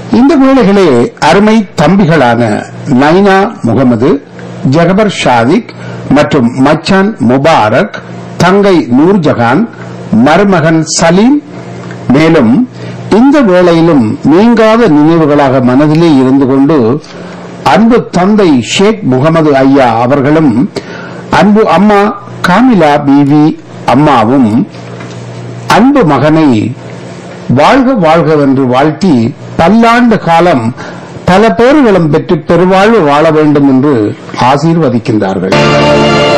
இந்த வேளைகளே அருமை தம்பிகளான நைனா முகமது ஜகபர் ஷாதிக் மற்றும் மச்சான் முபாரக் தங்கை நூர்ஜஹான் மருமகன் சலீம் மேலும் இந்த வேளையிலும் நீங்காத நினைவுகளாக மனதிலே இருந்து கொண்டு அன்பு தந்தை ஷேக் முகமது ஐயா அவர்களும் அன்பு அம்மா காமிலா பிவி அம்மாவும் அன்பு மகனை வாழ்க வாழ்கவென்று வாழ்த்தி பல்லாண்டு காலம் பல பேர்களும் பெற்று பெருவாழ்வு வாழ வேண்டும் என்று ஆசீர்வதிக்கின்றார்கள்